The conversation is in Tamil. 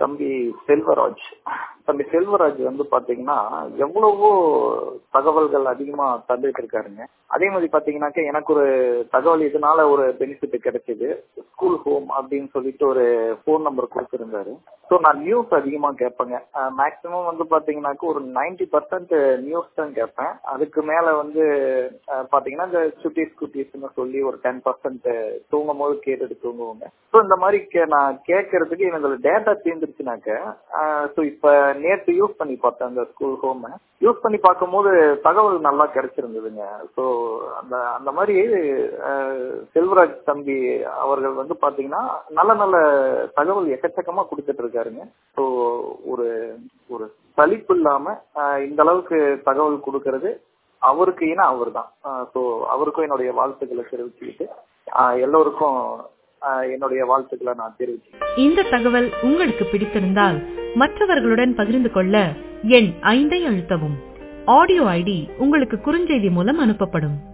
தம்பி செல்வராஜ் தம்பி செல்வராஜ் வந்து பாத்தீங்கன்னா எவ்வளவோ தகவல்கள் அதிகமா தந்துட்டு இருக்காருங்க அதே மாதிரி பாத்தீங்கன்னாக்க எனக்கு ஒரு தகவல் இதனால ஒரு பெனிஃபிட் கிடைச்சது ஸ்கூல் ஹோம் அப்படின்னு சொல்லிட்டு ஒரு போன் நம்பர் கொடுத்திருந்தாரு ஸோ நான் நியூஸ் அதிகமா கேட்பேங்க மேக்சிமம் வந்து பாத்தீங்கன்னாக்க ஒரு நைன்டி பர்சன்ட் நியூஸ் தான் கேட்பேன் அதுக்கு மேல வந்து அஹ், பாத்தீங்கன்னா இந்த சுட்டீஸ் குட்டீஸ்னு சொல்லி ஒரு டென் பர்சன்ட் தூங்கும் போது கேட்டுட்டு தூங்குவோங்க ஸோ இந்த மாதிரி கே- நான் கேட்கறதுக்கு எனக்கு டேட்டா தீர்ந்துருச்சுனாக்க ஸோ இப்ப நேற்று யூஸ் பண்ணி பார்த்தேன் அந்த ஸ்கூல் ஹோம் யூஸ் பண்ணி பார்க்கும்போது தகவல் நல்லா கிடைச்சிருந்ததுங்க ஸோ அந்த அந்த மாதிரி அஹ், செல்வராஜ் தம்பி அவர்கள் வந்து பாத்தீங்கன்னா நல்ல நல்ல தகவல் எக்கச்சக்கமா கொடுத்துட்டு இருக்காருங்க ஸோ ஒரு ஒரு சலிப்பு இல்லாம அஹ், இந்த அளவுக்கு தகவல் கொடுக்கறது அவருக்கு ஏன்னா அவர் தான் ஸோ அவருக்கும் என்னுடைய வாழ்த்துக்களை தெரிவிச்சுக்கிட்டு அஹ், எல்லோருக்கும் அஹ், என்னுடைய வாழ்த்துக்களை நான் தெரிவிச்சுக்கிறேன் இந்த தகவல் உங்களுக்கு பிடித்திருந்தால் மற்றவர்களுடன் பகிர்ந்து கொள்ள எண் ஐந்தை அழுத்தவும் ஆடியோ ஐடி உங்களுக்கு குறுஞ்செய்தி மூலம் அனுப்பப்படும்